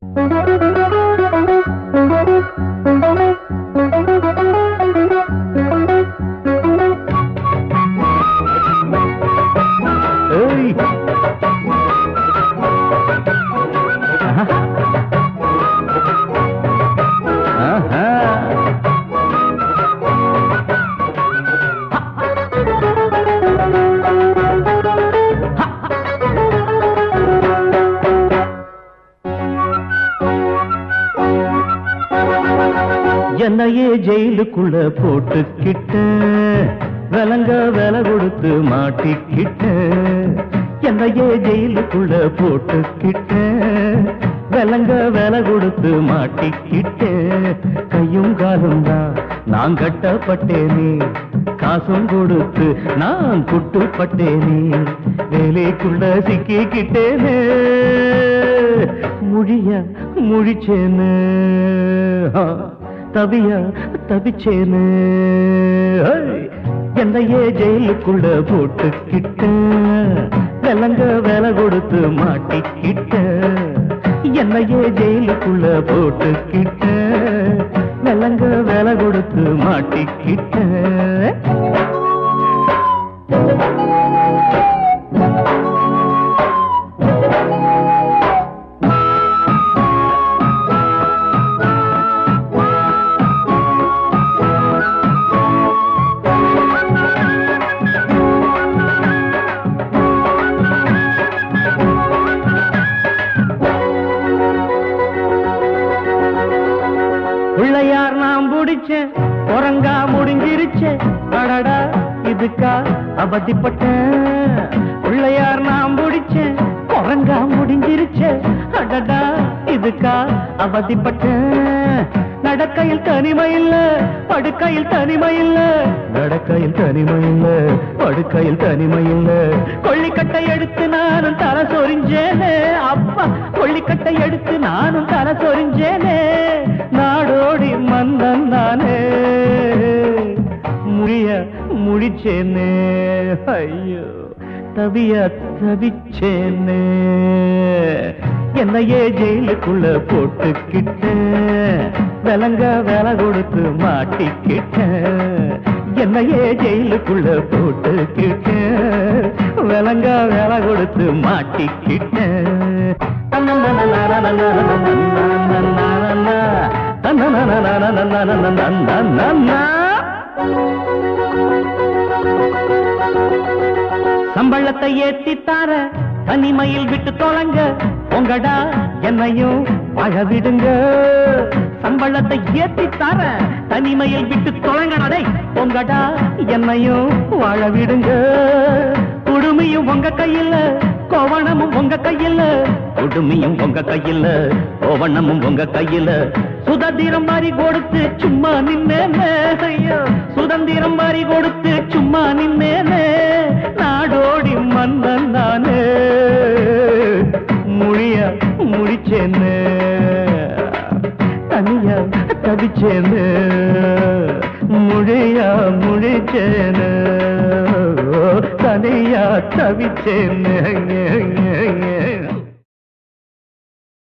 ஏய். ஆஹா. ஆஹா. என்னையே ஜெயிலுக்குள்ள போட்டுக்கிட்ட விலங்க விலை கொடுத்து மாட்டிக்கிட்ட என்னையே ஜெயிலுக்குள்ள போட்டுக்கிட்ட விலங்க விலை கொடுத்து மாட்டிக்கிட்ட கையும் காலும் தான் நான் கட்டப்பட்டேனே காசும் கொடுத்து நான் குட்டுப்பட்டேனே வேலைக்குள்ள சிக்கிக்கிட்டேனே முழிய முழிச்சேனே ஆ, தவிய தவிச்சேனே ஐ, என்னையே ஜெயிலுக்குள்ள போட்டுக்கிட்ட விலங்க வேலை கொடுத்து மாட்டிக்கிட்ட என்னையே ஜெயிலுக்குள்ள போட்டுக்கிட்ட விலங்க வேலை கொடுத்து மாட்டிக்கிட்ட பிள்ளையார் நாம் பிடிச்சேன் குரங்கா முடிஞ்சிருச்சே அடடா இதுக்கா அவதிப்பட்டேன் பிள்ளையார் நாம் பிடிச்சேன் குரங்கா முடிஞ்சிருச்சே அடடா இதுக்கா அவதிப்பட்டேன் நடக்கையில் தனிமை இல்ல படுக்கையில் தனிமை இல்ல நடக்கையில் தனிமை இல்ல படுக்கையில் தனிமை இல்ல கொள்ளிக்கட்டை எடுத்து நானும் தலை சொரிஞ்சேனே அப்பா கொள்ளிக்கட்டை எடுத்து நானும் தலை சொரிஞ்சேனே நாடோடி மன்னன் நானே முடிய முடிச்சேனே ஐயோ தவிய தவிச்சேனே என்னையே ஜெயிலுக்குள்ள போட்டுக்கிட்ட விலங்க வேலை கொடுத்து மாட்டிக்கிட்ட என்னையே ஜெயிலுக்குள்ள போட்டுக்கிட்ட விலங்க வேலை கொடுத்து மாட்டிக்கிட்ட சம்பளத்தை ஏத்தி தார தனிமையில் விட்டு தொலைங்க உங்கடா என்னையும் வாழ விடுங்க சம்பளத்தை ஏத்தி தார தனிமையில் விட்டு தொலைங்கடா உங்கடா என்னையும் வாழ விடுங்க குடுமியும் உங்க கையில கோவணமும் உங்க கையில குடுமியும் உங்க கையில கோவணமும் உங்க கையில சுதந்திரம் மாதிரி கொடுத்து சும்மா நின்னேனே ஐயோ சுதந்திரம் மாதிரி கொடுத்து சும்மா நின்னேனே நாடோடி மன்னன் நானே முடிய முடிச்சேனே தனியா தவிச்சேனே முடியா முடிச்சேனே தனியா தவிச்சேனே